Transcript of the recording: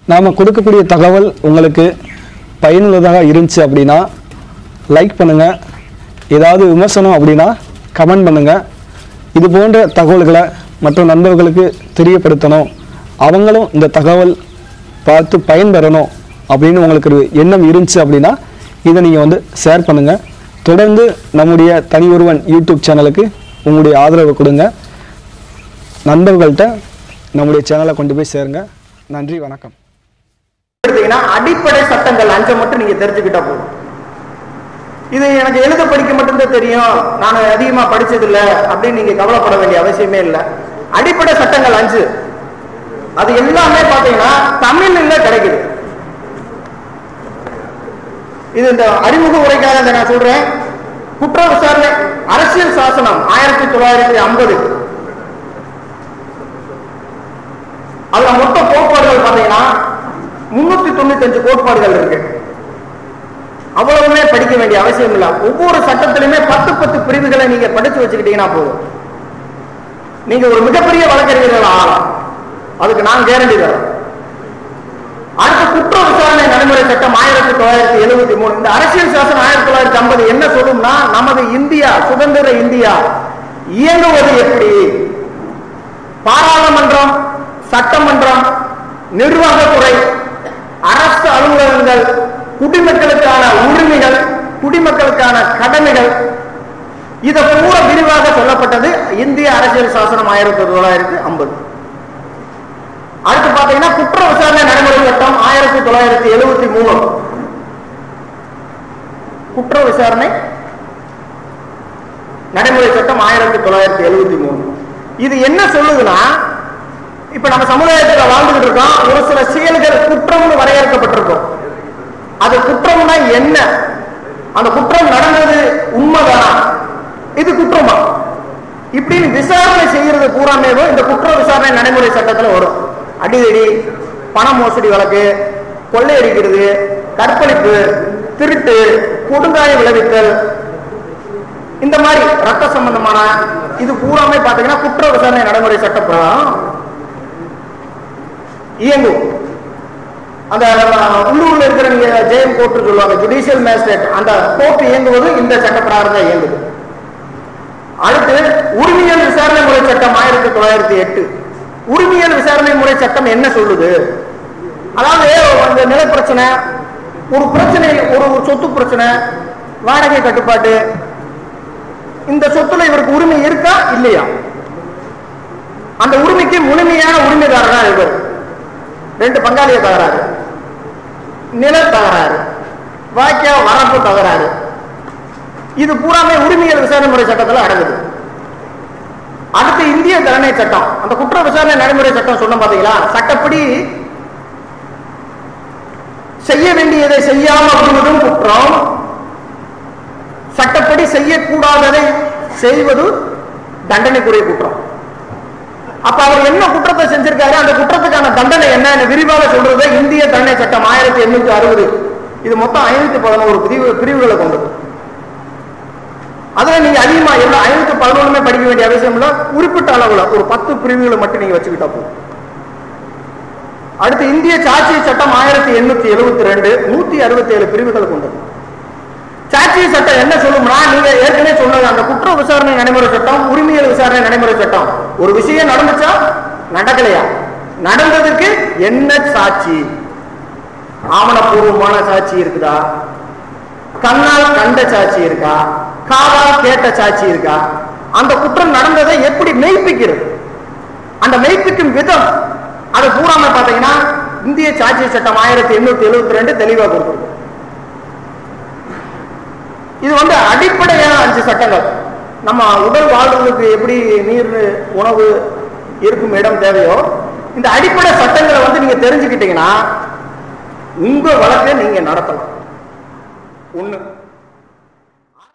நாம் கொடுக்கக்கூடிய தகவல் உங்களுக்கு பயனுள்ளதாக இருந்துச்சு அப்படின்னா லைக் பண்ணுங்கள் ஏதாவது விமர்சனம் அப்படின்னா கமெண்ட் பண்ணுங்கள் இது போன்ற தகவல்களை மற்ற நண்பர்களுக்கு தெரியப்படுத்தணும் அவங்களும் இந்த தகவல் பார்த்து பயன்பெறணும் அப்படின்னு உங்களுக்கு ஒரு எண்ணம் இருந்துச்சு அப்படின்னா இதை நீங்கள் வந்து ஷேர் பண்ணுங்கள் தொடர்ந்து நம்முடைய தனி ஒருவன் யூடியூப் சேனலுக்கு உங்களுடைய ஆதரவு கொடுங்க நண்பர்கள்ட்ட நம்முடைய சேனலை கொண்டு போய் சேருங்க நன்றி வணக்கம் எடுத்தீங்கன்னா அடிப்படை சட்டங்கள் அஞ்சை மட்டும் நீங்க தெரிஞ்சுக்கிட்டா போதும் இது எனக்கு எழுத படிக்க மட்டும்தான் தெரியும் நான் அதிகமா படிச்சது இல்ல அப்படின்னு நீங்க கவலைப்பட வேண்டிய அவசியமே இல்லை அடிப்படை சட்டங்கள் அஞ்சு அது எல்லாமே பாத்தீங்கன்னா தமிழ்ல கிடைக்குது இது இந்த அறிமுக உரைக்காக இதை நான் சொல்றேன் குற்ற விசாரணை அரசியல் சாசனம் ஆயிரத்தி தொள்ளாயிரத்தி ஐம்பது அதுல மொத்த கோட்பாடுகள் பாத்தீங்கன்னா முன்னூத்தி தொண்ணூத்தி அஞ்சு கோட்பாடுகள் இருக்கு அவ்வளவுமே படிக்க வேண்டிய அவசியம் இல்ல ஒவ்வொரு சட்டத்திலுமே பத்து பத்து பிரிவுகளை நீங்க படிச்சு வச்சுக்கிட்டீங்கன்னா போதும் நீங்க ஒரு மிகப்பெரிய வழக்கறிஞர்கள் ஆகலாம் அதுக்கு நான் கேரண்டி தரேன் அடுத்த குற்ற விசாரணை நடைமுறை சட்டம் ஆயிரத்தி தொள்ளாயிரத்தி எழுபத்தி மூணு இந்த அரசியல் சாசனம் ஆயிரத்தி தொள்ளாயிரத்தி ஐம்பது என்ன சொல்லும்னா நமது இந்தியா சுதந்திர இந்தியா இயங்குவது எப்படி பாராளுமன்றம் சட்டமன்றம் நிர்வாகத்துறை அரசு அலுவலகங்கள் குடிமக்களுக்கான உரிமைகள் குடிமக்களுக்கான கடமைகள் இதை பூரா விரிவாக சொல்லப்பட்டது இந்திய அரசியல் சாசனம் ஆயிரத்தி தொள்ளாயிரத்தி ஐம்பது அடுத்து பாத்தீங்கன்னா குற்ற விசாரணை நடைமுறை சட்டம் ஆயிரத்தி தொள்ளாயிரத்தி எழுபத்தி மூணு குற்ற விசாரணை நடைமுறை சட்டம் ஆயிரத்தி தொள்ளாயிரத்தி எழுபத்தி மூணு இது என்ன சொல்லுதுன்னா இப்ப நம்ம சமுதாயத்துல வாழ்ந்துகிட்டு இருக்கோம் ஒரு சில செயல்கள் குற்றம்னு வரையறுக்கப்பட்டிருக்கும் அது குற்றம்னா என்ன அந்த குற்றம் நடந்தது உண்மைதானா இது குற்றமா இப்படின்னு விசாரணை செய்யறது பூராமேவோ இந்த குற்ற விசாரணை நடைமுறை சட்டத்துல வரும் அடிதடி பண மோசடி வழக்கு கொள்ளையடிக்கிறது கற்பழிப்பு திருட்டு கொடுங்காயம் விளைவித்தல் இந்த மாதிரி ரத்த சம்பந்தமான இது பூராமே பாத்தீங்கன்னா குற்ற விசாரணை நடைமுறை சட்ட பிரகாரம் இயங்கும் அந்த நம்ம உள்ளூர்ல இருக்கிற நீங்க ஜெயம் கோர்ட் சொல்லுவாங்க ஜுடிஷியல் மேஜிஸ்ட்ரேட் அந்த கோர்ட் இயங்குவது இந்த சட்ட பிரகாரம் தான் இயங்குது அடுத்து உரிமையல் விசாரணை முறை சட்டம் ஆயிரத்தி தொள்ளாயிரத்தி எட்டு உரிமையல் விசாரணை முறை சட்டம் என்ன சொல்லுது அதாவது அந்த நில பிரச்சனை ஒரு பிரச்சனை ஒரு ஒரு சொத்து பிரச்சனை வாடகை கட்டுப்பாட்டு இந்த சொத்துல இவருக்கு உரிமை இருக்கா இல்லையா அந்த உரிமைக்கு முழுமையான உரிமைதாரரா இவர் ரெண்டு பங்காளிய தகராறு நில தகராறு வாக்கிய வரப்பு தகராறு இது பூராமே உரிமையல் விசாரணை முறை சட்டத்துல அடங்குது அடுத்து இந்திய தண்டனை சட்டம் அந்த குற்ற விசாரணை நடைமுறை சட்டம் சொன்ன பாத்தீங்களா சட்டப்படி செய்ய வேண்டியதை செய்யாம விடுவதும் குற்றம் சட்டப்படி செய்யக்கூடாததை செய்வது தண்டனைக்குரிய குற்றம் அப்ப அவர் என்ன குற்றத்தை செஞ்சிருக்காரு அந்த குற்றத்துக்கான தண்டனை என்ன விரிவாக சொல்றது இந்திய தண்டனை சட்டம் ஆயிரத்தி எண்ணூத்தி அறுபது இது மொத்தம் ஐநூத்தி பதினோரு பிரிவு பிரிவுகளை கொண்டது அதுல நீங்க அதிகமா எல்லாம் ஐநூத்தி பதினொன்றுமே படிக்க வேண்டிய அவசியம் இல்ல குறிப்பிட்ட அளவுல ஒரு பத்து பிரிவுகளை மட்டும் நீங்க வச்சுக்கிட்டா போதும் அடுத்து இந்திய சாட்சிய சட்டம் ஆயிரத்தி எண்ணூத்தி எழுபத்தி ரெண்டு நூத்தி அறுபத்தி ஏழு பிரிவுகள் கொண்டது சாட்சிய சட்டம் என்ன சொல்லும்னா நீங்க ஏற்கனவே சொன்னது அந்த குற்ற விசாரணை நடைமுறை சட்டம் உரிமையல் விசாரணை நடைமுறை சட்டம் ஒரு விஷயம் நடந்துச்சா நடக்கலையா நடந்ததுக்கு என்ன சாட்சி ஆவணப்பூர்வமான சாட்சி இருக்குதா கண்ணால் கண்ட சாட்சி இருக்கா காதால் கேட்ட சாட்சி இருக்கா அந்த குற்றம் நடந்ததை எப்படி மெய்ப்பிக்கிறது அந்த மெய்ப்பிக்கும் விதம் அது பூராம பாத்தீங்கன்னா இந்திய சாட்சி சட்டம் ஆயிரத்தி எண்ணூத்தி எழுபத்தி ரெண்டு தெளிவா கொடுத்துருக்கு இது வந்து அடிப்படையான அஞ்சு சட்டங்கள் நம்ம உடல் வாழ்றதுக்கு எப்படி நீர் உணவு இருக்கும் இடம் தேவையோ இந்த அடிப்படை சட்டங்களை வந்து நீங்க தெரிஞ்சுக்கிட்டீங்கன்னா உங்க வழக்கை நீங்க நடத்தலாம் ஒண்ணு